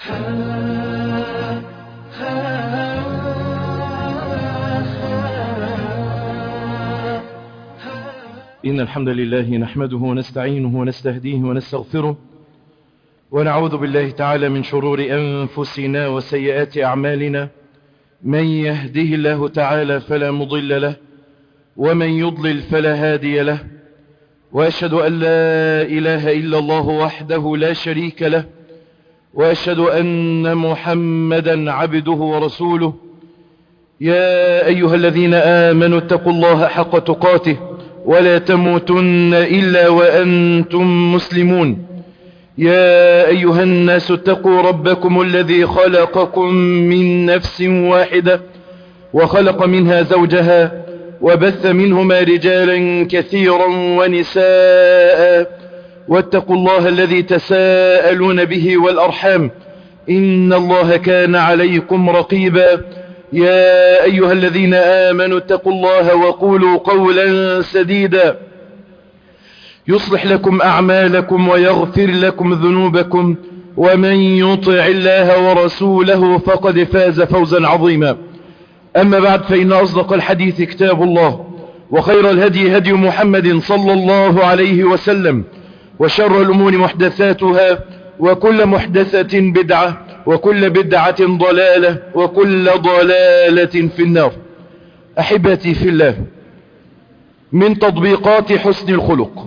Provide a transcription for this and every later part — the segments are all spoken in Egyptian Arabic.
إن الحمد لله نحمده ونستعينه ونستهديه ونستغفره ونعوذ بالله تعالى من شرور أنفسنا وسيئات أعمالنا من يهده الله تعالى فلا مضل له ومن يضلل فلا هادي له وأشهد أن لا إله إلا الله وحده لا شريك له وأشهد أن محمدا عبده ورسوله يا أيها الذين آمنوا اتقوا الله حق تقاته ولا تموتن إلا وأنتم مسلمون يا أيها الناس اتقوا ربكم الذي خلقكم من نفس واحدة وخلق منها زوجها وبث منهما رجالا كثيرا ونساء واتقوا الله الذي تساءلون به والأرحام إن الله كان عليكم رقيبا يا أيها الذين آمنوا اتقوا الله وقولوا قولا سديدا يصلح لكم أعمالكم ويغفر لكم ذنوبكم ومن يطع الله ورسوله فقد فاز فوزا عظيما أما بعد فإن أصدق الحديث كتاب الله وخير الهدي هدي محمد صلى الله عليه وسلم وشر الأمور محدثاتها وكل محدثة بدعة وكل بدعة ضلالة وكل ضلالة في النار أحبتي في الله من تطبيقات حسن الخلق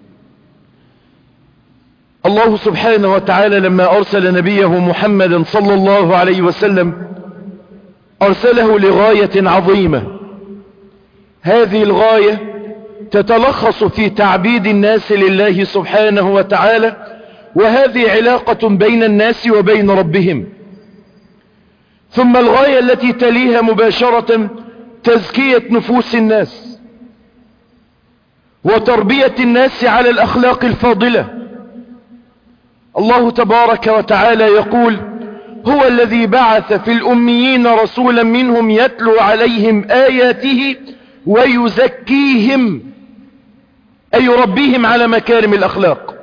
الله سبحانه وتعالى لما أرسل نبيه محمدا صلى الله عليه وسلم أرسله لغاية عظيمة هذه الغاية تتلخص في تعبيد الناس لله سبحانه وتعالى وهذه علاقة بين الناس وبين ربهم ثم الغاية التي تليها مباشرة تزكية نفوس الناس وتربية الناس على الأخلاق الفاضلة الله تبارك وتعالى يقول هو الذي بعث في الأميين رسولا منهم يتلو عليهم آياته ويزكيهم أي يربيهم على مكارم الأخلاق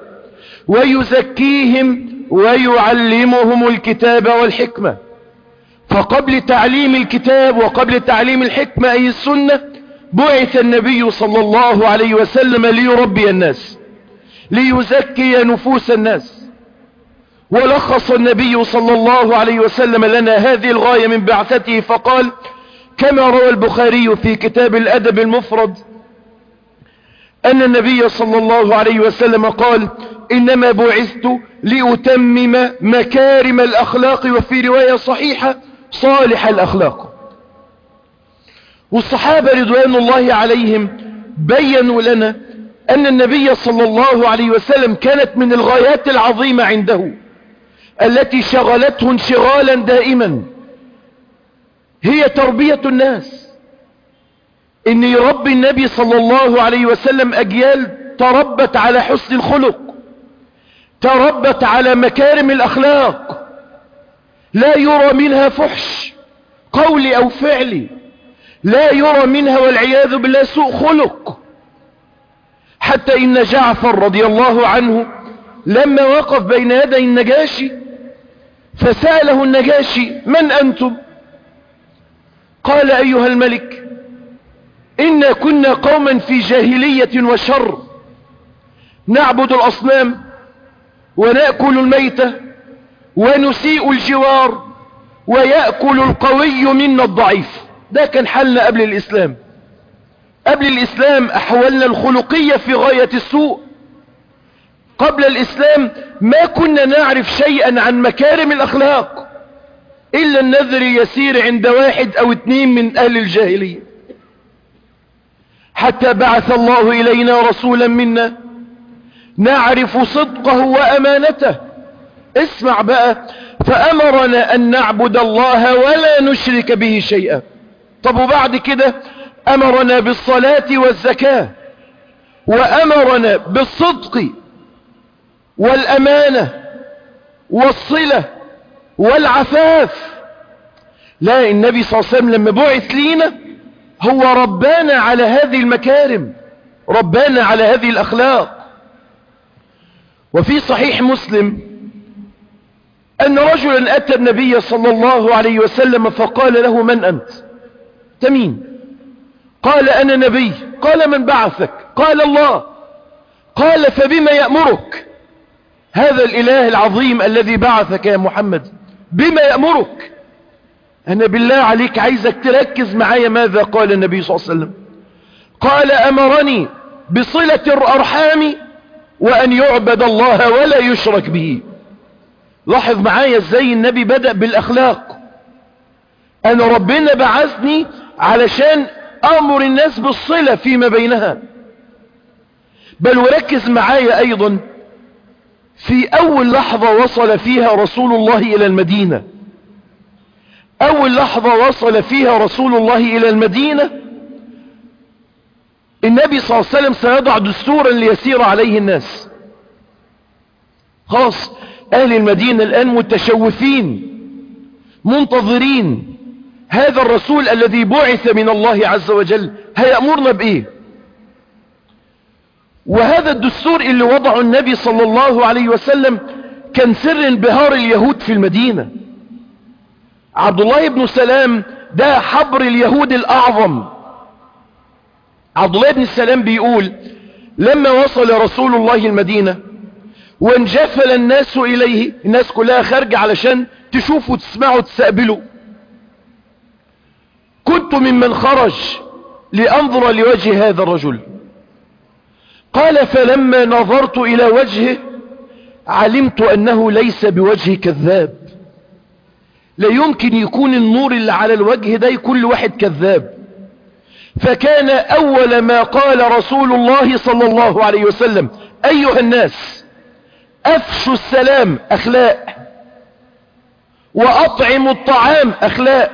ويزكيهم ويعلمهم الكتاب والحكمة فقبل تعليم الكتاب وقبل تعليم الحكمة أي السنة بعث النبي صلى الله عليه وسلم ليربي الناس ليزكي نفوس الناس ولخص النبي صلى الله عليه وسلم لنا هذه الغاية من بعثته فقال كما روى البخاري في كتاب الأدب المفرد أن النبي صلى الله عليه وسلم قال إنما بعثت لأتمم مكارم الأخلاق وفي رواية صحيحة صالح الأخلاق والصحابة رضوان الله عليهم بينوا لنا أن النبي صلى الله عليه وسلم كانت من الغايات العظيمة عنده التي شغلته انشغالا دائما هي تربية الناس ان يربي النبي صلى الله عليه وسلم اجيال تربت على حسن الخلق تربت على مكارم الاخلاق لا يرى منها فحش قولي او فعلي لا يرى منها والعياذ بالله سوء خلق حتى ان جعفر رضي الله عنه لما وقف بين يدي النجاشي فسأله النجاشي من أنتم قال أيها الملك إنا كنا قوما في جاهلية وشر نعبد الأصنام ونأكل الميتة ونسيء الجوار ويأكل القوي منا الضعيف ده كان حلنا قبل الإسلام قبل الإسلام أحوالنا الخلقية في غاية السوء قبل الإسلام ما كنا نعرف شيئا عن مكارم الأخلاق إلا النذر يسير عند واحد أو اتنين من أهل الجاهلية حتى بعث الله إلينا رسولا منا نعرف صدقه وأمانته اسمع بقى فأمرنا أن نعبد الله ولا نشرك به شيئا طب وبعد كده أمرنا بالصلاة والزكاة وأمرنا بالصدق والأمانة والصلة والعفاف لا النبي صلى الله عليه وسلم لما بعث لينا هو ربانا على هذه المكارم ربانا على هذه الأخلاق وفي صحيح مسلم أن رجلا أتى النبي صلى الله عليه وسلم فقال له من أنت تمين قال أنا نبي قال من بعثك قال الله قال فبما يأمرك هذا الإله العظيم الذي بعثك يا محمد بما يأمرك أنا بالله عليك عايزك تركز معايا ماذا قال النبي صلى الله عليه وسلم قال أمرني بصلة الأرحام وأن يعبد الله ولا يشرك به لاحظ معايا ازاي النبي بدأ بالأخلاق أنا ربنا بعثني علشان أمر الناس بالصلة فيما بينها بل وركز معايا أيضا في أول لحظة وصل فيها رسول الله إلى المدينة أول لحظة وصل فيها رسول الله إلى المدينة النبي صلى الله عليه وسلم سيضع دستورا ليسير عليه الناس خلاص أهل المدينة الآن متشوفين منتظرين هذا الرسول الذي بعث من الله عز وجل هيأمرنا بإيه وهذا الدستور اللي وضعه النبي صلى الله عليه وسلم كان سر انبهار اليهود في المدينة عبد الله بن سلام ده حبر اليهود الأعظم عبد الله بن سلام بيقول لما وصل رسول الله المدينة وانجفل الناس إليه الناس كلها خارجة علشان تشوفوا تسمعوا تستقبلوا كنت ممن خرج لأنظر لوجه هذا الرجل قال فلما نظرت إلى وجهه علمت أنه ليس بوجه كذاب لا يمكن يكون النور اللي على الوجه ده يكون لواحد كذاب فكان أول ما قال رسول الله صلى الله عليه وسلم أيها الناس أفشوا السلام أخلاق وأطعموا الطعام أخلاق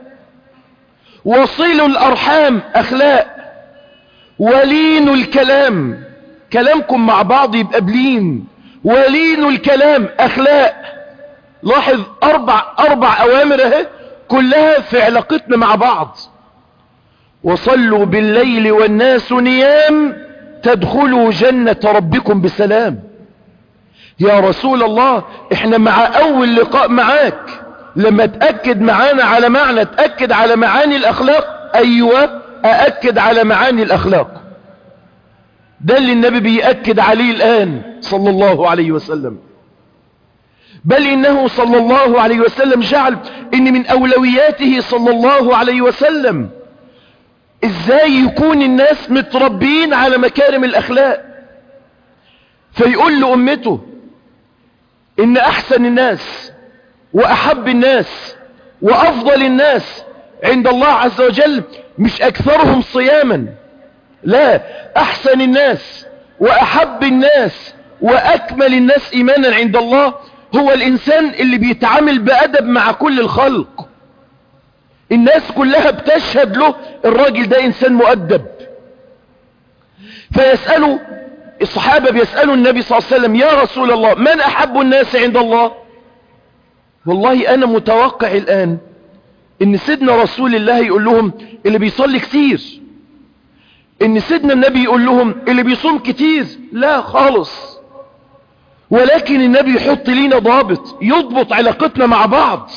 وصلوا الأرحام أخلاق ولينوا الكلام كلامكم مع بعض يبقى بلين ولينوا الكلام أخلاق لاحظ أربع, أربع أوامر اهي كلها في علاقتنا مع بعض وصلوا بالليل والناس نيام تدخلوا جنة ربكم بسلام يا رسول الله احنا مع اول لقاء معاك لما تأكد معانا على معنى تأكد على معاني الاخلاق ايوه اأكد على معاني الاخلاق ده اللي النبي بيأكد عليه الان صلى الله عليه وسلم بل انه صلى الله عليه وسلم جعل ان من اولوياته صلى الله عليه وسلم ازاي يكون الناس متربين على مكارم الاخلاق فيقول لامته ان احسن الناس واحب الناس وافضل الناس عند الله عز وجل مش اكثرهم صياما لا احسن الناس واحب الناس واكمل الناس ايمانا عند الله هو الانسان اللي بيتعامل بادب مع كل الخلق الناس كلها بتشهد له الراجل ده انسان مؤدب فيسألوا الصحابة بيسألوا النبي صلى الله عليه وسلم يا رسول الله من أحب الناس عند الله والله أنا متوقع الآن إن سيدنا رسول الله يقول لهم اللي بيصلي كتير إن سيدنا النبي يقول لهم اللي بيصوم كتير لا خالص ولكن النبي يحط لينا ضابط يضبط علاقتنا مع بعض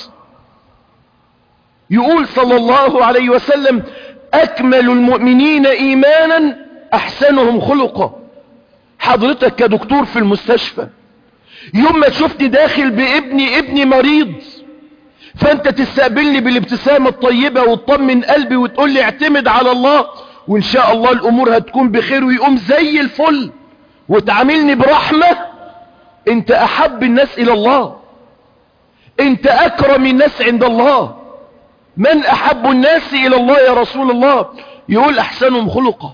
يقول صلى الله عليه وسلم أكمل المؤمنين إيمانا أحسنهم خلقا حضرتك كدكتور في المستشفى يوم ما تشوفني داخل بابني ابني مريض فانت تستقبلني بالابتسامة الطيبة وتطمن قلبي وتقول لي اعتمد على الله وان شاء الله الامور هتكون بخير ويقوم زي الفل وتعاملني برحمة انت احب الناس الى الله انت اكرم الناس عند الله من احب الناس الى الله يا رسول الله يقول احسنهم خلقا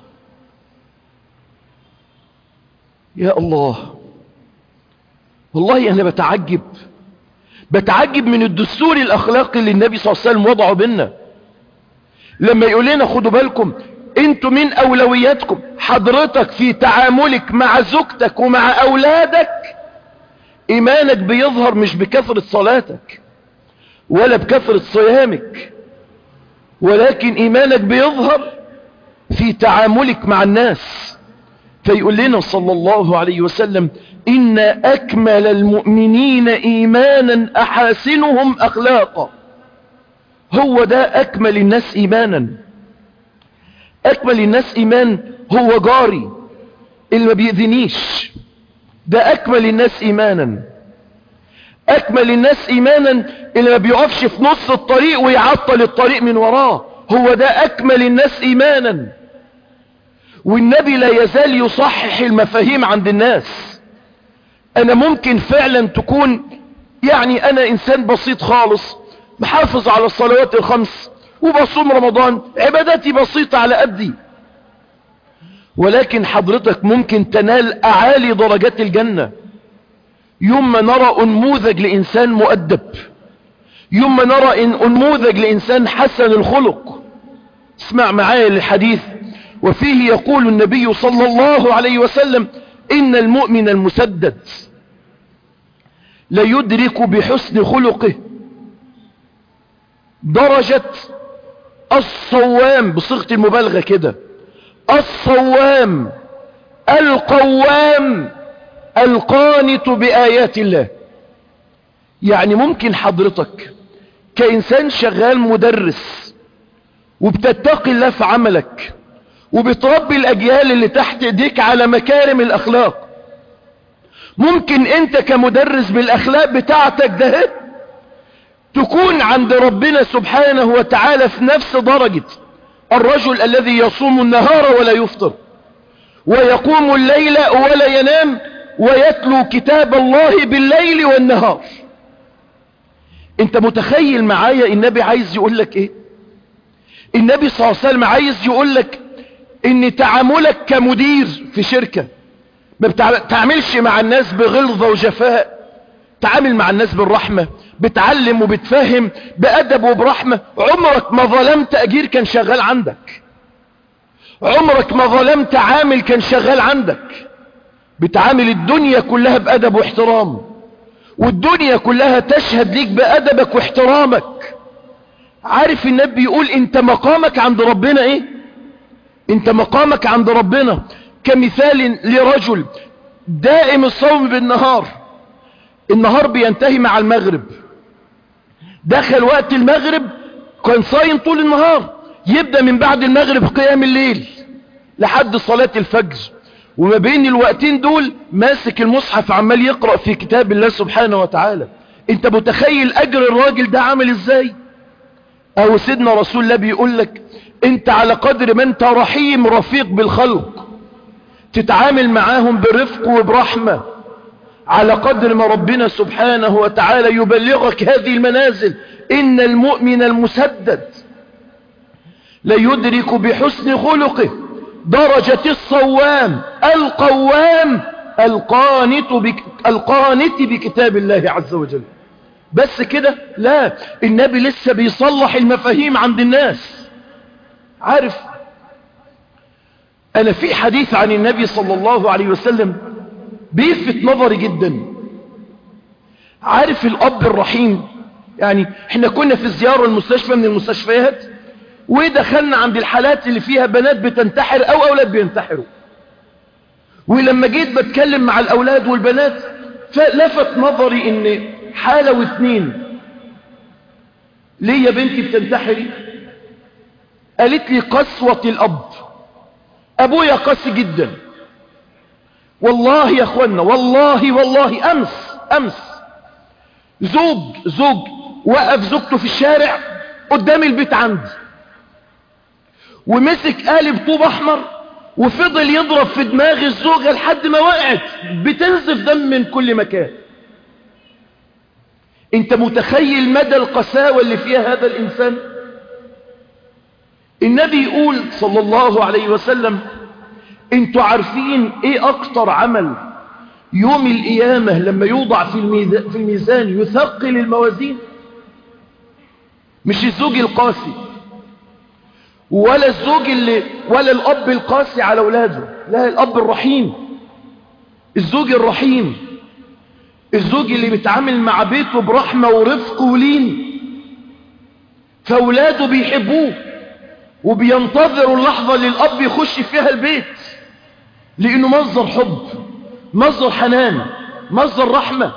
يا الله والله انا بتعجب بتعجب من الدستور الاخلاقي اللي النبي صلى الله عليه وسلم وضعه بينا لما يقول لنا خدوا بالكم انتوا من اولوياتكم حضرتك في تعاملك مع زوجتك ومع اولادك ايمانك بيظهر مش بكثرة صلاتك ولا بكثرة صيامك ولكن ايمانك بيظهر في تعاملك مع الناس فيقول لنا صلى الله عليه وسلم إن أكمل المؤمنين إيمانا أحاسنهم أخلاقا هو ده أكمل الناس إيمانا أكمل الناس إيمان هو جاري اللي ما بيأذنيش ده أكمل الناس إيمانا أكمل الناس إيمانا اللي ما بيقفش في نص الطريق ويعطل الطريق من وراه هو ده أكمل الناس إيمانا والنبي لا يزال يصحح المفاهيم عند الناس أنا ممكن فعلا تكون يعني أنا إنسان بسيط خالص محافظ على الصلوات الخمس وبصوم رمضان عباداتي بسيطة على قدي ولكن حضرتك ممكن تنال أعالي درجات الجنة يوم ما نرى أنموذج لإنسان مؤدب يوم ما نرى إن أنموذج لإنسان حسن الخلق اسمع معايا الحديث وفيه يقول النبي صلى الله عليه وسلم إن المؤمن المسدد ليدرك بحسن خلقه درجة الصوام بصيغة المبالغة كده الصوام القوام القانت بآيات الله يعني ممكن حضرتك كإنسان شغال مدرس وبتتقي الله في عملك وبتربي الأجيال اللي تحت ايديك على مكارم الأخلاق ممكن انت كمدرس بالأخلاق بتاعتك ده تكون عند ربنا سبحانه وتعالى في نفس درجة الرجل الذي يصوم النهار ولا يفطر ويقوم الليل ولا ينام ويتلو كتاب الله بالليل والنهار انت متخيل معايا النبي عايز يقول لك ايه النبي صلى الله عليه وسلم عايز يقول لك ان تعاملك كمدير في شركة ما بتعملش مع الناس بغلظة وجفاء تعامل مع الناس بالرحمة بتعلم وبتفهم بأدب وبرحمة عمرك ما ظلمت أجير كان شغال عندك عمرك ما ظلمت عامل كان شغال عندك بتعامل الدنيا كلها بأدب واحترام والدنيا كلها تشهد ليك بأدبك واحترامك عارف النبي يقول انت مقامك عند ربنا ايه انت مقامك عند ربنا كمثال لرجل دائم الصوم بالنهار النهار بينتهي مع المغرب دخل وقت المغرب كان صايم طول النهار يبدأ من بعد المغرب قيام الليل لحد صلاة الفجر وما بين الوقتين دول ماسك المصحف عمال يقرأ في كتاب الله سبحانه وتعالى انت متخيل اجر الراجل ده عامل ازاي او سيدنا رسول الله بيقول لك انت على قدر ما انت رحيم رفيق بالخلق تتعامل معاهم برفق وبرحمة على قدر ما ربنا سبحانه وتعالى يبلغك هذه المنازل إن المؤمن المسدد ليدرك بحسن خلقه درجة الصوام القوام القانت, بك القانت بكتاب الله عز وجل بس كده لا النبي لسه بيصلح المفاهيم عند الناس عارف أنا في حديث عن النبي صلى الله عليه وسلم بيلفت نظري جدا عارف الأب الرحيم يعني احنا كنا في زيارة المستشفى من المستشفيات ودخلنا عند الحالات اللي فيها بنات بتنتحر أو أولاد بينتحروا ولما جيت بتكلم مع الأولاد والبنات فلفت نظري ان حالة واثنين ليه يا بنتي بتنتحري قالت لي قسوة الأب أبويا قاسي جدا والله يا أخوانا والله والله أمس أمس زوج زوج وقف زوجته في الشارع قدام البيت عندي ومسك قالب طوب أحمر وفضل يضرب في دماغ الزوجة لحد ما وقعت بتنزف دم من كل مكان انت متخيل مدى القساوة اللي فيها هذا الإنسان النبي يقول صلى الله عليه وسلم انتوا عارفين ايه اكتر عمل يوم القيامة لما يوضع في الميزان, في الميزان يثقل الموازين مش الزوج القاسي ولا الزوج اللي ولا الاب القاسي على اولاده لا الاب الرحيم الزوج الرحيم الزوج اللي بيتعامل مع بيته برحمة ورفق ولين فاولاده بيحبوه وبينتظروا اللحظة اللي الاب يخش فيها البيت لأنه مصدر حب مصدر حنان مصدر رحمة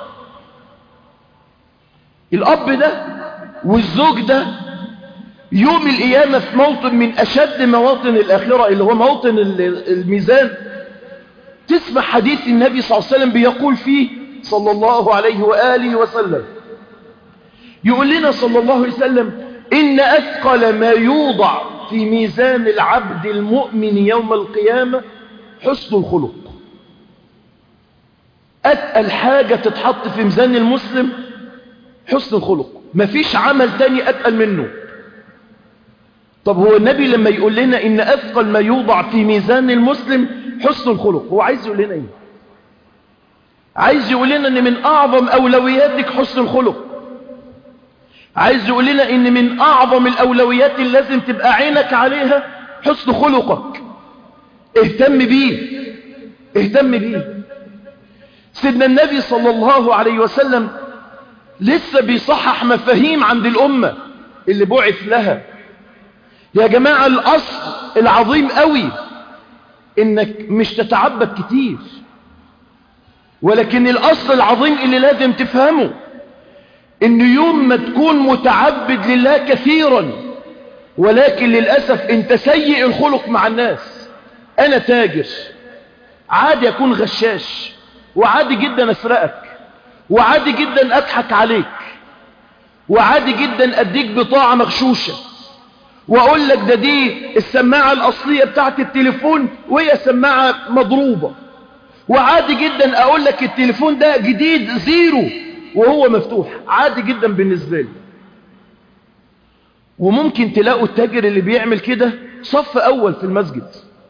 الأب ده والزوج ده يوم القيامة في موطن من أشد مواطن الآخرة اللي هو موطن الميزان تسمع حديث النبي صلى الله عليه وسلم بيقول فيه صلى الله عليه وآله وسلم يقول لنا صلى الله عليه وسلم إن أثقل ما يوضع في ميزان العبد المؤمن يوم القيامة حسن الخلق أتقل حاجة تتحط في ميزان المسلم حسن الخلق مفيش عمل تاني أتقل منه طب هو النبي لما يقول لنا إن أثقل ما يوضع في ميزان المسلم حسن الخلق هو عايز يقول لنا إيه عايز يقول لنا إن من أعظم أولوياتك حسن الخلق عايز يقول لنا إن من أعظم الأولويات اللي لازم تبقى عينك عليها حسن خلقك اهتم بيه اهتم بيه سيدنا النبي صلى الله عليه وسلم لسه بيصحح مفاهيم عند الأمة اللي بعث لها يا جماعة الأصل العظيم قوي إنك مش تتعبد كتير ولكن الأصل العظيم اللي لازم تفهمه إن يوم ما تكون متعبد لله كثيرا ولكن للأسف أنت سيء الخلق مع الناس أنا تاجر عادي أكون غشاش وعادي جدا أسرقك وعادي جدا أضحك عليك وعادي جدا أديك بطاعة مغشوشة وأقول لك ده دي السماعة الأصلية بتاعت التليفون وهي سماعة مضروبة وعادي جدا أقول لك التليفون ده جديد زيرو وهو مفتوح عادي جدا بالنسبة لي وممكن تلاقوا التاجر اللي بيعمل كده صف أول في المسجد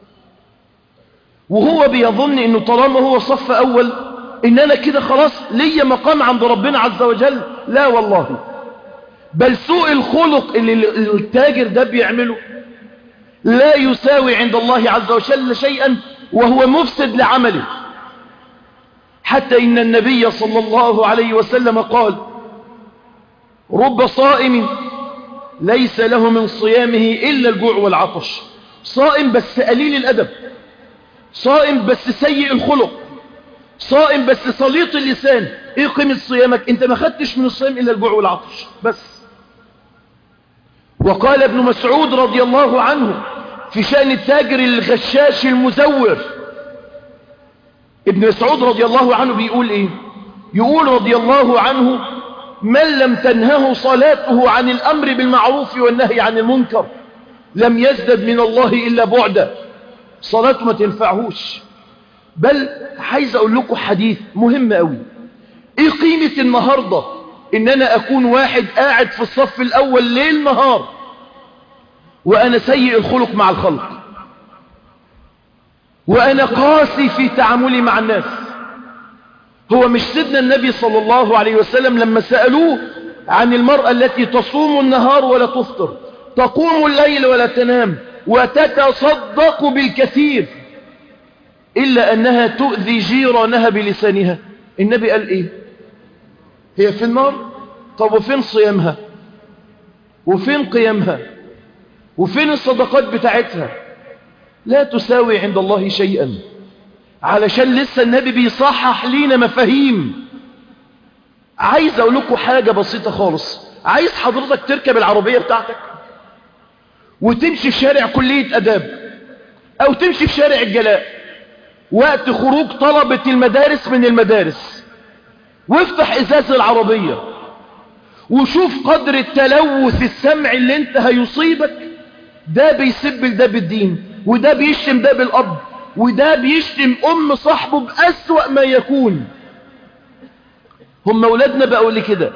وهو بيظن انه طالما هو صف اول ان انا كده خلاص ليا مقام عند ربنا عز وجل لا والله بل سوء الخلق اللي التاجر ده بيعمله لا يساوي عند الله عز وجل شيئا وهو مفسد لعمله حتى إن النبي صلى الله عليه وسلم قال رب صائم ليس له من صيامه إلا الجوع والعطش صائم بس قليل الأدب صائم بس سيء الخلق صائم بس سليط اللسان ايه قيمة صيامك انت ما خدتش من الصيام الا الجوع والعطش بس وقال ابن مسعود رضي الله عنه في شأن التاجر الغشاش المزور ابن مسعود رضي الله عنه بيقول ايه يقول رضي الله عنه من لم تنهه صلاته عن الامر بالمعروف والنهي عن المنكر لم يزدد من الله الا بعدا صلاته ما تنفعهوش بل عايز اقول لكم حديث مهم قوي ايه قيمة النهاردة ان انا اكون واحد قاعد في الصف الاول ليل نهار وانا سيء الخلق مع الخلق وانا قاسي في تعاملي مع الناس هو مش سيدنا النبي صلى الله عليه وسلم لما سألوه عن المرأة التي تصوم النهار ولا تفطر تقوم الليل ولا تنام وتتصدق بالكثير إلا أنها تؤذي جيرانها بلسانها النبي قال إيه هي في النار طب وفين صيامها وفين قيامها وفين الصدقات بتاعتها لا تساوي عند الله شيئا علشان لسه النبي بيصحح لينا مفاهيم عايز اقول لكم حاجة بسيطة خالص عايز حضرتك تركب العربية بتاعتك وتمشي في شارع كلية اداب او تمشي في شارع الجلاء وقت خروج طلبة المدارس من المدارس وافتح ازاز العربية وشوف قدر التلوث السمعي اللي انت هيصيبك ده بيسب لده بالدين وده بيشتم ده بالاب وده بيشتم ام صاحبه بأسوأ ما يكون هم اولادنا بقوا ليه كده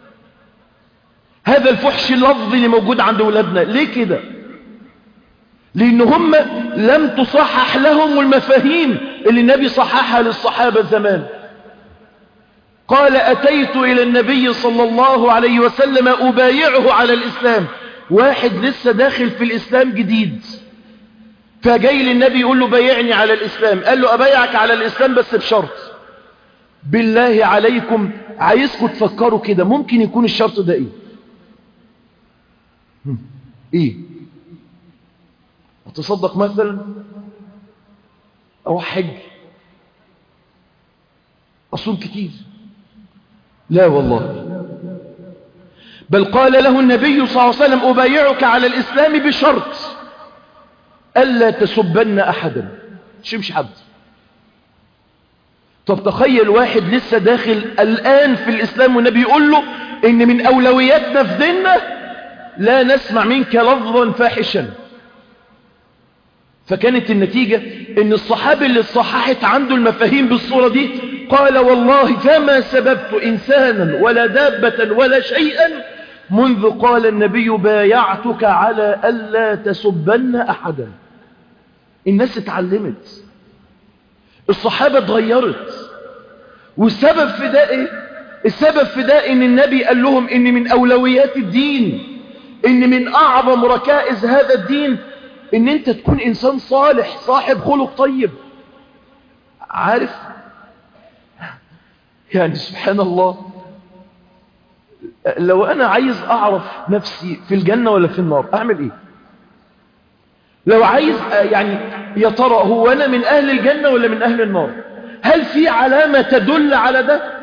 هذا الفحش اللفظي اللي موجود عند اولادنا ليه كده لان هم لم تصحح لهم المفاهيم اللي النبي صححها للصحابة زمان قال اتيت الى النبي صلى الله عليه وسلم ابايعه على الاسلام واحد لسه داخل في الاسلام جديد فجاي للنبي يقول له بايعني على الإسلام قال له أبايعك على الإسلام بس بشرط بالله عليكم عايزكم تفكروا كده ممكن يكون الشرط ده ايه ايه اتصدق مثلا أروح حج أصوم كتير لا والله بل قال له النبي صلى الله عليه وسلم أبايعك على الإسلام بشرط ألا تسبن أحدا شمش حد طب تخيل واحد لسه داخل الآن في الإسلام والنبي يقول له إن من أولوياتنا في ديننا لا نسمع منك لفظا فاحشا فكانت النتيجة ان الصحابي اللي صححت عنده المفاهيم بالصورة دي قال والله فما سببت إنسانا ولا دابة ولا شيئا منذ قال النبي بايعتك على ألا تسبن أحدا الناس اتعلمت الصحابة اتغيرت والسبب في ده ايه السبب في ده ان النبي قال لهم ان من اولويات الدين ان من اعظم ركائز هذا الدين ان انت تكون انسان صالح صاحب خلق طيب عارف يعني سبحان الله لو انا عايز اعرف نفسي في الجنة ولا في النار اعمل ايه لو عايز يعني يا ترى هو انا من اهل الجنة ولا من اهل النار هل في علامة تدل على ده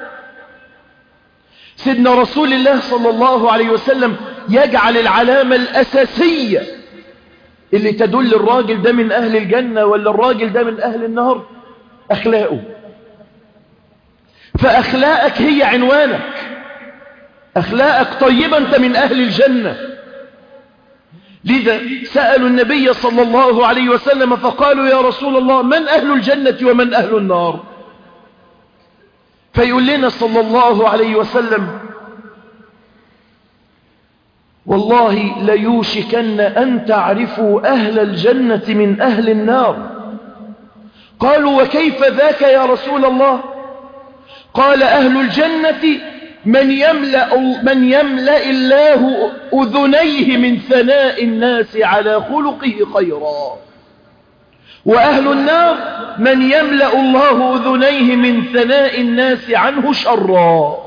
سيدنا رسول الله صلى الله عليه وسلم يجعل العلامة الأساسية اللي تدل الراجل ده من أهل الجنة ولا الراجل ده من أهل النار أخلاقه فأخلاقك هي عنوانك أخلاقك طيبة أنت من أهل الجنة لذا سألوا النبي صلى الله عليه وسلم فقالوا يا رسول الله من أهل الجنة ومن أهل النار فيقول لنا صلى الله عليه وسلم والله ليوشكن أن تعرفوا أهل الجنة من أهل النار قالوا وكيف ذاك يا رسول الله قال أهل الجنة من يملأ, من يملأ الله أذنيه من ثناء الناس على خلقه خيرا وأهل النار من يملأ الله أذنيه من ثناء الناس عنه شرا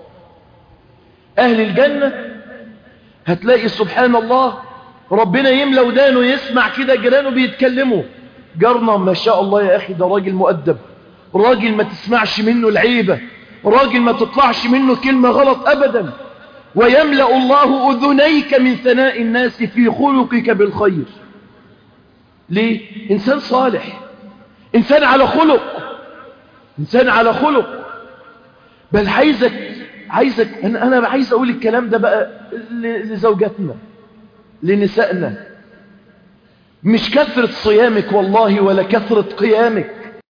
أهل الجنة هتلاقي سبحان الله ربنا يملأ ودانه يسمع كده جيرانه بيتكلموا جارنا ما شاء الله يا أخي ده راجل مؤدب راجل ما تسمعش منه العيبة راجل ما تطلعش منه كلمة غلط أبدا ويملأ الله أذنيك من ثناء الناس في خلقك بالخير ليه؟ إنسان صالح إنسان على خلق إنسان على خلق بل عايزك عايزك أنا, أنا عايز أقول الكلام ده بقى لزوجاتنا لنسائنا مش كثرة صيامك والله ولا كثرة قيامك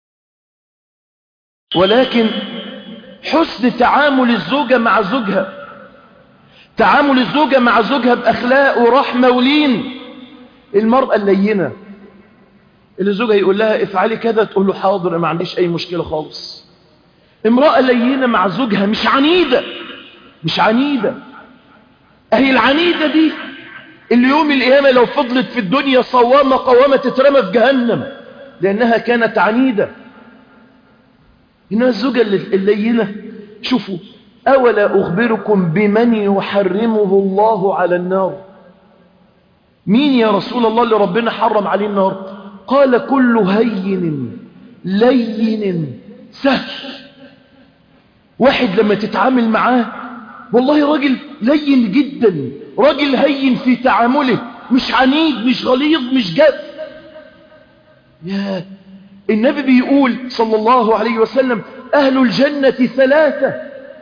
ولكن حسن تعامل الزوجة مع زوجها تعامل الزوجة مع زوجها بأخلاق ورحمة ولين المرأة اللينة اللي زوجها يقول لها افعلي كذا تقول له حاضر ما عنديش أي مشكلة خالص امرأة لينة مع زوجها مش عنيدة مش عنيدة اهي العنيدة دي اللي يوم القيامة لو فضلت في الدنيا صوامة قوامة تترمى في جهنم لأنها كانت عنيدة إنها الزوجة اللينة شوفوا أولا أخبركم بمن يحرمه الله على النار مين يا رسول الله اللي ربنا حرم عليه النار قال كل هين لين سهل واحد لما تتعامل معاه والله راجل لين جدا راجل هين في تعامله مش عنيد مش غليظ مش جاف يا النبي بيقول صلى الله عليه وسلم أهل الجنة ثلاثة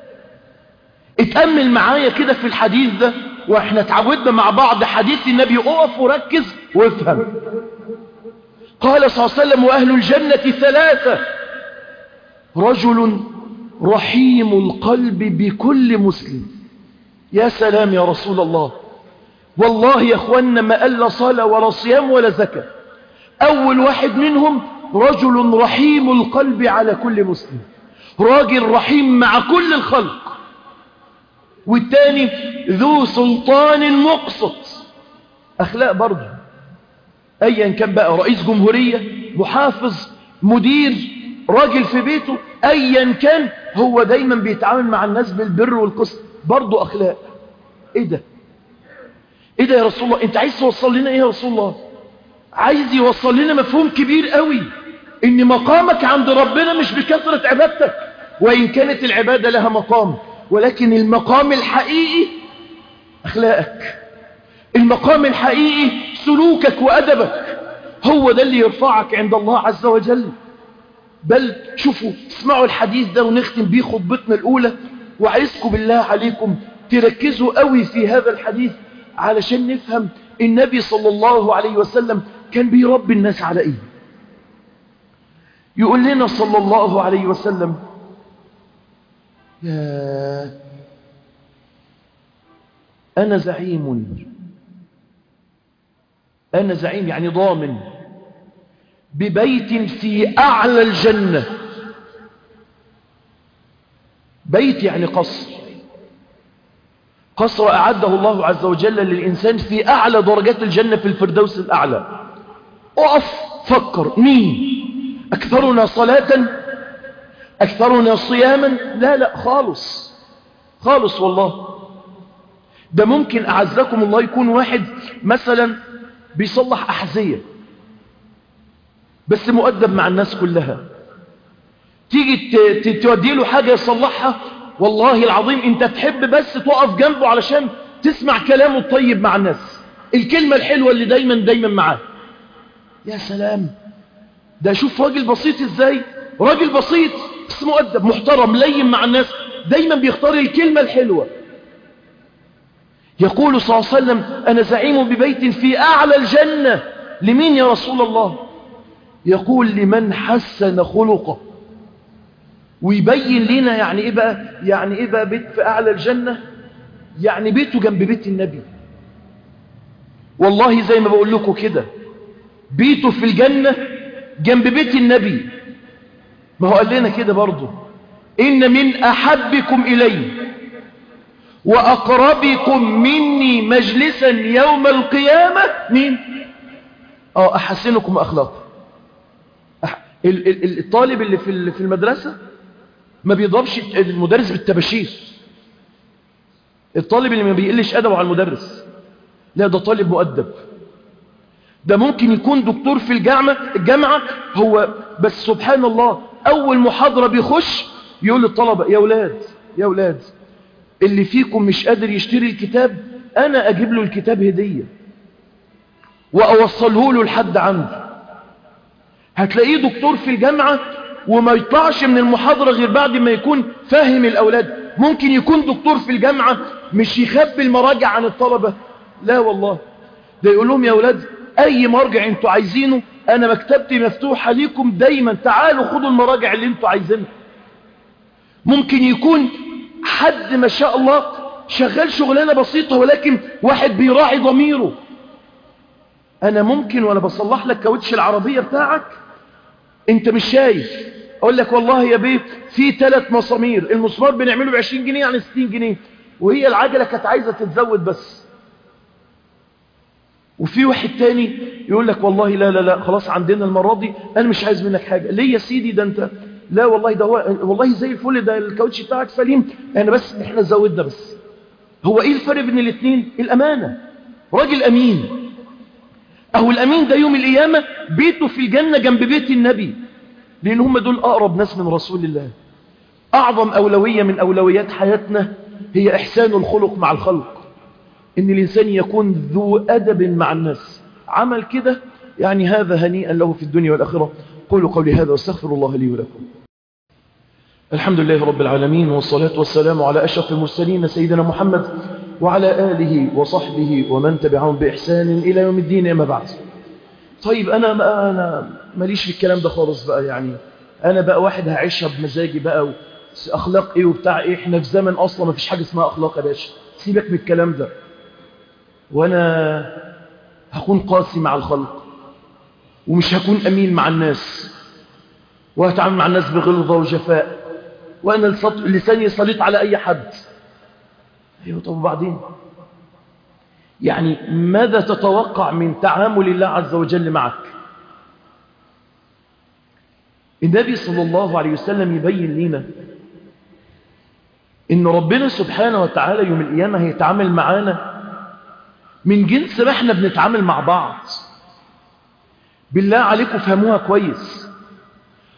اتأمل معايا كده في الحديث ده واحنا اتعودنا مع بعض حديث النبي اقف وركز وافهم قال صلى الله عليه وسلم وأهل الجنة ثلاثة رجل رحيم القلب بكل مسلم يا سلام يا رسول الله والله يا اخوانا ما قال صلاة ولا صيام ولا زكاة أول واحد منهم رجل رحيم القلب على كل مسلم راجل رحيم مع كل الخلق والتاني ذو سلطان مقسط أخلاق برضه أيا كان بقى رئيس جمهورية محافظ مدير راجل في بيته أيا كان هو دايما بيتعامل مع الناس بالبر والقسط برضه أخلاق إيه ده إيه ده يا رسول الله أنت عايز توصل لنا إيه يا رسول الله عايز يوصل لنا مفهوم كبير قوي ان مقامك عند ربنا مش بكثرة عبادتك وإن كانت العبادة لها مقام ولكن المقام الحقيقي أخلاقك المقام الحقيقي سلوكك وأدبك هو ده اللي يرفعك عند الله عز وجل بل شوفوا اسمعوا الحديث ده ونختم بيه خطبتنا الأولى وعايزكم بالله عليكم تركزوا قوي في هذا الحديث علشان نفهم النبي صلى الله عليه وسلم كان بيربي الناس على ايه يقول لنا صلى الله عليه وسلم يا أنا زعيم أنا زعيم يعني ضامن ببيت في أعلى الجنة بيت يعني قصر قصر أعده الله عز وجل للإنسان في أعلى درجات الجنة في الفردوس الأعلى أقف فكر مين أكثرنا صلاة أكثرنا صياما لا لا خالص خالص والله ده ممكن أعزكم الله يكون واحد مثلا بيصلح أحذية بس مؤدب مع الناس كلها تيجي تودي له حاجة يصلحها والله العظيم انت تحب بس تقف جنبه علشان تسمع كلامه الطيب مع الناس الكلمة الحلوة اللي دايما دايما معاه يا سلام ده شوف راجل بسيط ازاي راجل بسيط بس مؤدب محترم لين مع الناس دايما بيختار الكلمة الحلوة يقول صلى الله عليه وسلم أنا زعيم ببيت في أعلى الجنة لمين يا رسول الله يقول لمن حسن خلقه ويبين لنا يعني إيه بقى يعني إيه بقى بيت في أعلى الجنة يعني بيته جنب بيت النبي والله زي ما بقول لكم كده بيته في الجنة جنب بيت النبي ما هو قال لنا كده برضه إن من أحبكم إلي وأقربكم مني مجلسا يوم القيامة مين؟ اه أحسنكم أخلاقا أح... الطالب اللي في في المدرسة ما بيضربش المدرس بالتباشير الطالب اللي ما بيقلش أدبه على المدرس لا ده طالب مؤدب ده ممكن يكون دكتور في الجامعة الجامعة هو بس سبحان الله أول محاضرة بيخش يقول للطلبة يا ولاد يا ولاد اللي فيكم مش قادر يشتري الكتاب أنا أجيب له الكتاب هدية وأوصله له لحد عنده هتلاقيه دكتور في الجامعة وما يطلعش من المحاضرة غير بعد ما يكون فاهم الأولاد ممكن يكون دكتور في الجامعة مش يخبي المراجع عن الطلبة لا والله ده يقول لهم يا أولاد أي مرجع انتوا عايزينه أنا مكتبتي مفتوحة ليكم دايما تعالوا خدوا المراجع اللي انتوا عايزينها ممكن يكون حد ما شاء الله شغال شغلانة بسيطة ولكن واحد بيراعي ضميره أنا ممكن وأنا بصلح لك كاوتش العربية بتاعك أنت مش شايف أقول لك والله يا بيه في ثلاث مسامير المسمار بنعمله ب 20 جنيه يعني 60 جنيه وهي العجلة كانت عايزة تتزود بس وفي واحد تاني يقول لك والله لا لا لا خلاص عندنا المرة دي أنا مش عايز منك حاجة ليه يا سيدي ده أنت لا والله ده هو والله زي الفل ده الكاوتش بتاعك سليم انا بس احنا زودنا بس هو ايه الفرق بين الاثنين الامانه راجل امين اهو الامين ده يوم القيامه بيته في الجنه جنب بيت النبي لان هم دول اقرب ناس من رسول الله اعظم اولويه من اولويات حياتنا هي احسان الخلق مع الخلق ان الانسان يكون ذو ادب مع الناس عمل كده يعني هذا هنيئا له في الدنيا والاخره قولوا قولي هذا واستغفر الله لي ولكم الحمد لله رب العالمين والصلاة والسلام على أشرف المرسلين سيدنا محمد وعلى آله وصحبه ومن تبعهم بإحسان إلى يوم الدين أما بعد طيب أنا ما أنا ماليش في الكلام ده خالص بقى يعني أنا بقى واحد هعيشها بمزاجي بقى أخلاق إيه وبتاع إيه إحنا في زمن أصلا ما فيش حاجة اسمها أخلاق يا باشا سيبك من الكلام ده وأنا هكون قاسي مع الخلق ومش هكون أمين مع الناس وهتعامل مع الناس بغلظة وجفاء وأنا لساني سليط على أي حد أيوة طب وبعدين يعني ماذا تتوقع من تعامل الله عز وجل معك النبي صلى الله عليه وسلم يبين لنا إن ربنا سبحانه وتعالى يوم القيامة هيتعامل معانا من جنس ما احنا بنتعامل مع بعض بالله عليكم فهموها كويس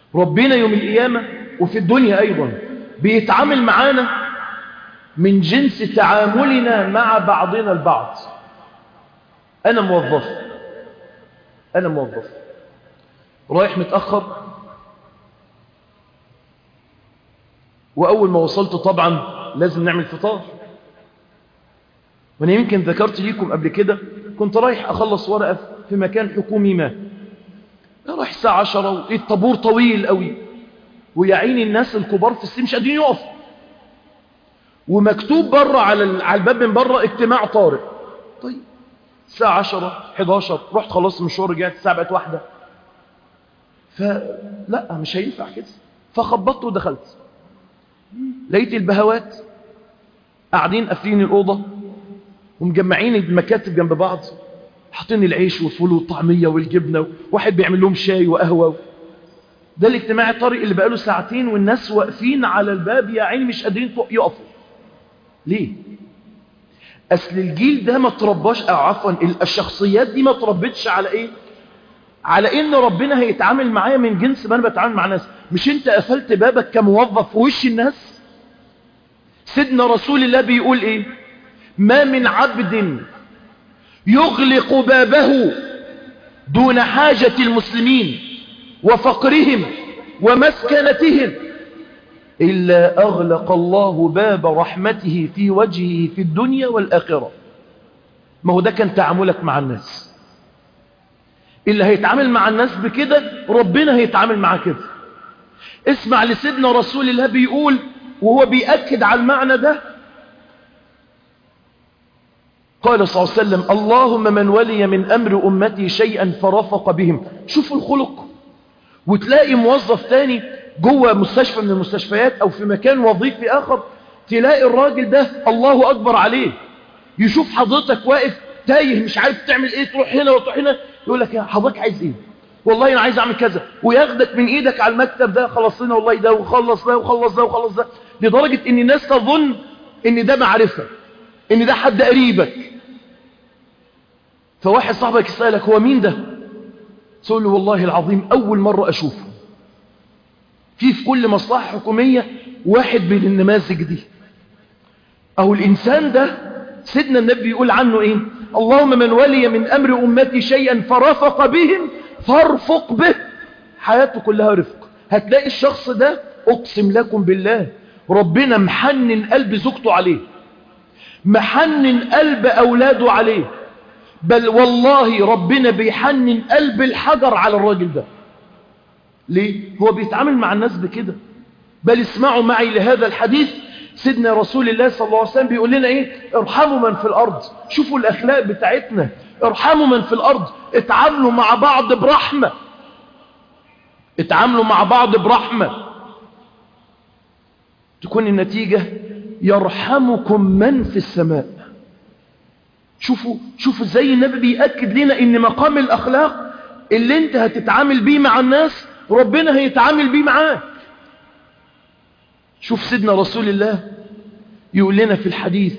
ربنا يوم القيامة وفي الدنيا أيضا بيتعامل معانا من جنس تعاملنا مع بعضنا البعض أنا موظف أنا موظف رايح متأخر وأول ما وصلت طبعا لازم نعمل فطار وأنا يمكن ذكرت ليكم قبل كده كنت رايح أخلص ورقة في مكان حكومي ما رايح الساعة عشرة والطابور طويل قوي ويعين الناس الكبار في السن مش قادرين يقفوا ومكتوب بره على على الباب من بره اجتماع طارئ طيب الساعة 10 11 رحت خلصت مشوار رجعت الساعة بقت واحدة فلا مش هينفع كده فخبطت ودخلت لقيت البهوات قاعدين قافلين الأوضة ومجمعين المكاتب جنب بعض حاطين العيش والفول والطعمية والجبنة واحد بيعمل لهم شاي وقهوة ده الاجتماع الطارئ اللي بقاله ساعتين والناس واقفين على الباب يا عيني مش قادرين يقفوا ليه اصل الجيل ده ما ترباش او عفوا الشخصيات دي ما تربتش على ايه على ان ربنا هيتعامل معايا من جنس ما انا بتعامل مع ناس مش انت قفلت بابك كموظف في وش الناس سيدنا رسول الله بيقول ايه ما من عبد يغلق بابه دون حاجة المسلمين وفقرهم ومسكنتهم إلا أغلق الله باب رحمته في وجهه في الدنيا والآخرة ما هو ده كان تعاملك مع الناس اللي هيتعامل مع الناس بكده ربنا هيتعامل معاه كده اسمع لسيدنا رسول الله بيقول وهو بيأكد على المعنى ده قال صلى الله عليه وسلم اللهم من ولي من أمر أمتي شيئا فرفق بهم شوفوا الخلق وتلاقي موظف تاني جوه مستشفى من المستشفيات أو في مكان وظيفي آخر تلاقي الراجل ده الله أكبر عليه يشوف حضرتك واقف تايه مش عارف تعمل ايه تروح هنا وتروح هنا يقول لك يا حضرتك عايز ايه والله انا عايز اعمل كذا وياخدك من ايدك على المكتب ده خلص لنا والله ده وخلص ده وخلص ده وخلص ده لدرجة ان الناس تظن ان ده معرفة ان ده حد قريبك فواحد صاحبك يسألك هو مين ده تقول له والله العظيم اول مرة اشوفه في في كل مصلحة حكومية واحد من النماذج دي او الانسان ده سيدنا النبي يقول عنه ايه اللهم من ولي من امر امتي شيئا فرفق بهم فارفق به حياته كلها رفق هتلاقي الشخص ده اقسم لكم بالله ربنا محنن قلب زوجته عليه محنن قلب اولاده عليه بل والله ربنا بيحنن قلب الحجر على الراجل ده ليه هو بيتعامل مع الناس بكده بل اسمعوا معي لهذا الحديث سيدنا رسول الله صلى الله عليه وسلم بيقول لنا ايه ارحموا من في الارض شوفوا الاخلاق بتاعتنا ارحموا من في الارض اتعاملوا مع بعض برحمة اتعاملوا مع بعض برحمة تكون النتيجة يرحمكم من في السماء شوفوا شوفوا ازاي النبي بيأكد لنا ان مقام الاخلاق اللي انت هتتعامل بيه مع الناس ربنا هيتعامل بيه معاك شوف سيدنا رسول الله يقول لنا في الحديث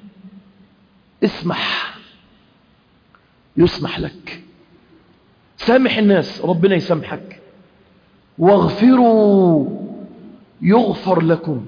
اسمح يسمح لك سامح الناس ربنا يسامحك واغفروا يغفر لكم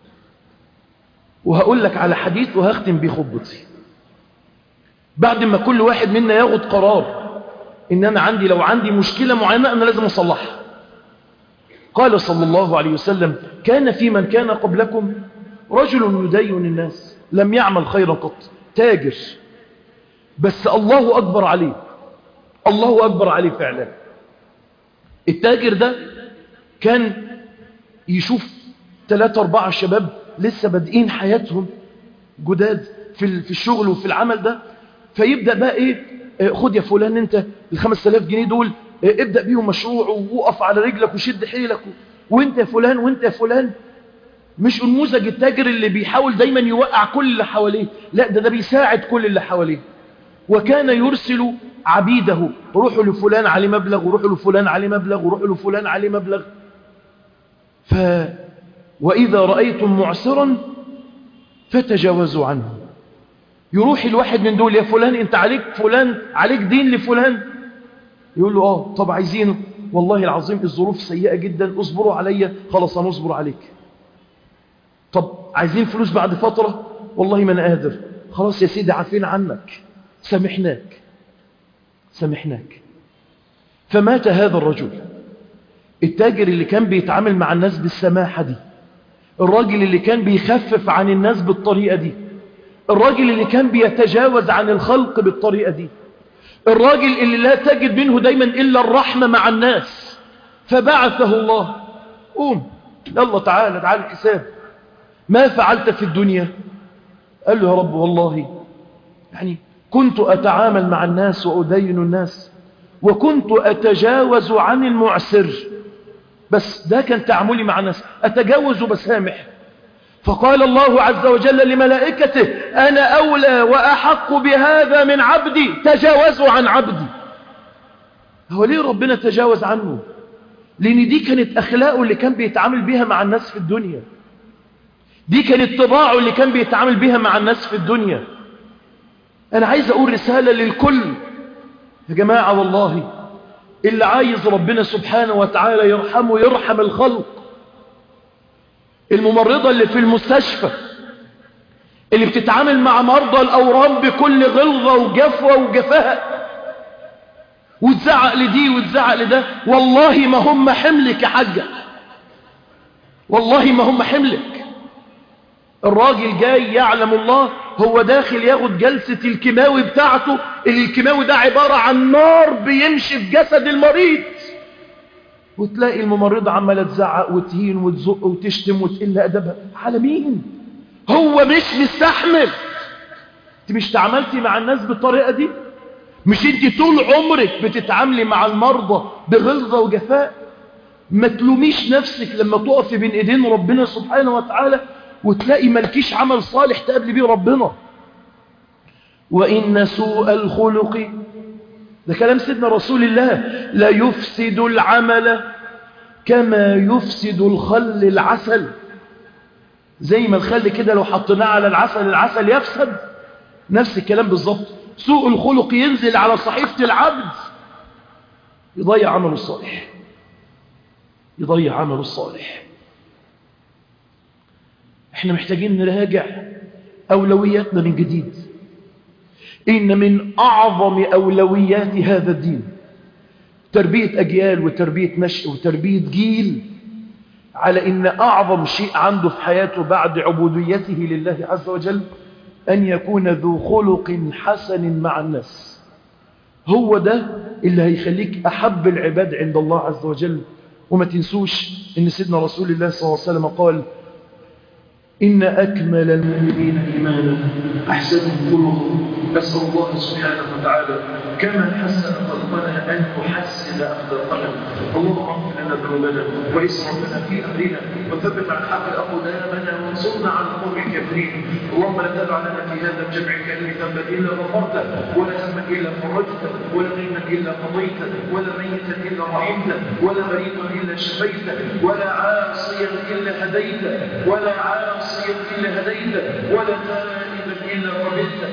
وهقول لك على حديث وهختم بيه خطبتي بعد ما كل واحد منا ياخد قرار ان انا عندي لو عندي مشكلة معينة انا لازم اصلحها قال صلى الله عليه وسلم كان في من كان قبلكم رجل يدين الناس لم يعمل خيرا قط تاجر بس الله أكبر عليه الله أكبر عليه فعلا التاجر ده كان يشوف ثلاثة أربعة شباب لسه بادئين حياتهم جداد في في الشغل وفي العمل ده فيبدأ بقى إيه خد يا فلان أنت الخمس تلاف جنيه دول ابدأ بيهم مشروع ووقف على رجلك وشد حيلك وانت يا فلان وانت يا فلان مش نموذج التاجر اللي بيحاول دايما يوقع كل اللي حواليه لا ده ده بيساعد كل اللي حواليه وكان يرسل عبيده روحوا لفلان عليه مبلغ وروحوا لفلان عليه مبلغ وروحوا لفلان عليه مبلغ ف وإذا رأيتم معسرا فتجاوزوا عنه يروح الواحد من دول يا فلان انت عليك فلان عليك دين لفلان يقول له اه طب عايزينه والله العظيم الظروف سيئة جدا اصبروا عليا خلاص هنصبر عليك طب عايزين فلوس بعد فترة والله ما انا قادر خلاص يا سيدي عافين عنك سامحناك سامحناك فمات هذا الرجل التاجر اللي كان بيتعامل مع الناس بالسماحة دي الراجل اللي كان بيخفف عن الناس بالطريقة دي الراجل اللي كان بيتجاوز عن الخلق بالطريقة دي الراجل اللي لا تجد منه دايما إلا الرحمة مع الناس فبعثه الله قوم يلا تعالى تعالى الحساب ما فعلت في الدنيا قال له يا رب والله يعني كنت أتعامل مع الناس وأدين الناس وكنت أتجاوز عن المعسر بس ده كان تعاملي مع الناس أتجاوز وبسامح فقال الله عز وجل لملائكته أنا أولى وأحق بهذا من عبدي تجاوزوا عن عبدي هو ليه ربنا تجاوز عنه لأن دي كانت أخلاقه اللي كان بيتعامل بيها مع الناس في الدنيا دي كانت طباعه اللي كان بيتعامل بيها مع الناس في الدنيا أنا عايز أقول رسالة للكل يا جماعة والله اللي عايز ربنا سبحانه وتعالى يرحمه يرحم الخلق الممرضة اللي في المستشفى اللي بتتعامل مع مرضى الأورام بكل غلظة وجفوة وجفاء وتزعق لدي وتزعق لده والله ما هم حملك يا حاجة والله ما هم حملك الراجل جاي يعلم الله هو داخل ياخد جلسة الكيماوي بتاعته اللي الكيماوي ده عبارة عن نار بيمشي في جسد المريض وتلاقي الممرضة عمالة تزعق وتهين وتزق وتشتم وتقل أدبها على مين هو مش مستحمل انت مش تعاملتي مع الناس بالطريقة دي مش انت طول عمرك بتتعاملي مع المرضى بغلظة وجفاء ما تلوميش نفسك لما تقفي بين ايدين ربنا سبحانه وتعالى وتلاقي ملكيش عمل صالح تقابلي بيه ربنا وإن سوء الخلق ده كلام سيدنا رسول الله لا يفسد العمل كما يفسد الخل العسل زي ما الخل كده لو حطيناه على العسل العسل يفسد نفس الكلام بالظبط سوء الخلق ينزل على صحيفة العبد يضيع عمله الصالح يضيع عمله الصالح احنا محتاجين نراجع أولوياتنا من جديد إن من أعظم أولويات هذا الدين تربية أجيال وتربية نشء وتربية جيل على إن أعظم شيء عنده في حياته بعد عبوديته لله عز وجل أن يكون ذو خلق حسن مع الناس هو ده اللي هيخليك أحب العباد عند الله عز وجل وما تنسوش إن سيدنا رسول الله صلى الله عليه وسلم قال إن أكمل المؤمنين إيمانا أحسنهم خلقا أسأل الله سبحانه وتعالى كما حسن خلقنا أن يحسن أخلاقنا اللهم اغفر لنا ذنوبنا وإسرافنا في أمرنا وثبت عن حق أقدامنا وانصرنا على القوم الكافرين اللهم لا تدع لنا في هذا الجمع الكريم ذنبا إلا غفرته ولا هما إلا فرجته ولا دينا إلا قضيته ولا ميتا إلا رحمته ولا مريضا إلا شفيته ولا عاصيا إلا هديته ولا عاصيا إلا هديته ولا تائبا إلا قبلته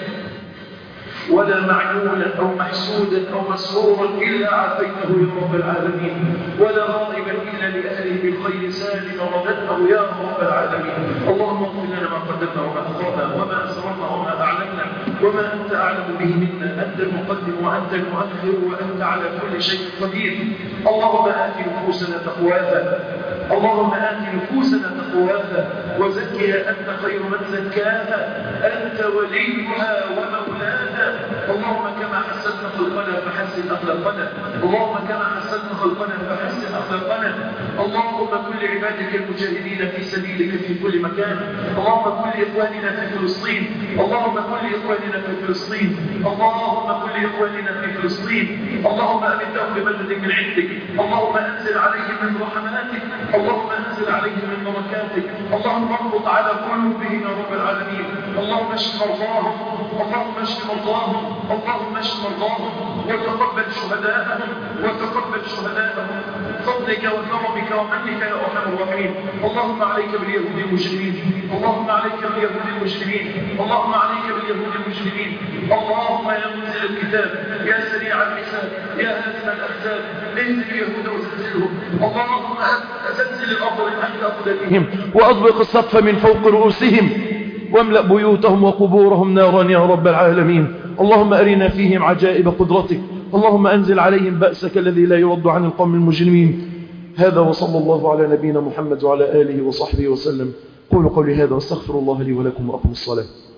ولا معيونا أو محسودا أو مسرورا إلا عافيته يا رب العالمين ولا غائبا إلا لأهله بالخير سالما رددته يا رب العالمين اللهم اغفر لنا ما قدمنا وما أخرنا وما أسررنا وما أعلمنا وما أنت أعلم به منا أنت المقدم وأنت المؤخر وأنت على كل شيء قدير اللهم آت نفوسنا تقواها اللهم آت نفوسنا تقواها وزكها أنت خير من زكاها أنت وليها ومولاها اللهم كما حسنت خلقنا فحسن أخلاقنا اللهم كما حسنت خلقنا فحسن أخلاقنا اللهم كل عبادك المجاهدين في سبيلك في كل مكان اللهم كل إخواننا في فلسطين اللهم كل إخواننا في فلسطين اللهم كل إخواننا في فلسطين اللهم أمدهم بمدد من عندك اللهم أنزل عليهم من رحماتك اللهم أنزل عليهم من بركاتك اللهم اربط على قلوبهم يا رب العالمين اللهم اشف مرضاهم اللهم اشف مرضاهم اللهم اشف مرضاهم وتقبل شهداءهم وتقبل شهداءهم فضلك وكرمك ومنك يا ارحم الراحمين اللهم عليك باليهود المجرمين اللهم عليك باليهود المجرمين اللهم عليك باليهود المجرمين اللهم يا منزل الكتاب يا سريع الحساب يا هازم الأحزاب اهد اليهود وزلزلهم اللهم زلزل الأرض من تحت أقدامهم وأطبق السقف من فوق رؤوسهم واملأ بيوتهم وقبورهم نارا يا رب العالمين اللهم أرنا فيهم عجائب قدرتك اللهم أنزل عليهم بأسك الذي لا يرد عن القوم المجرمين هذا وصلى الله على نبينا محمد وعلى آله وصحبه وسلم قولوا قولي هذا واستغفر الله لي ولكم وأقم الصلاة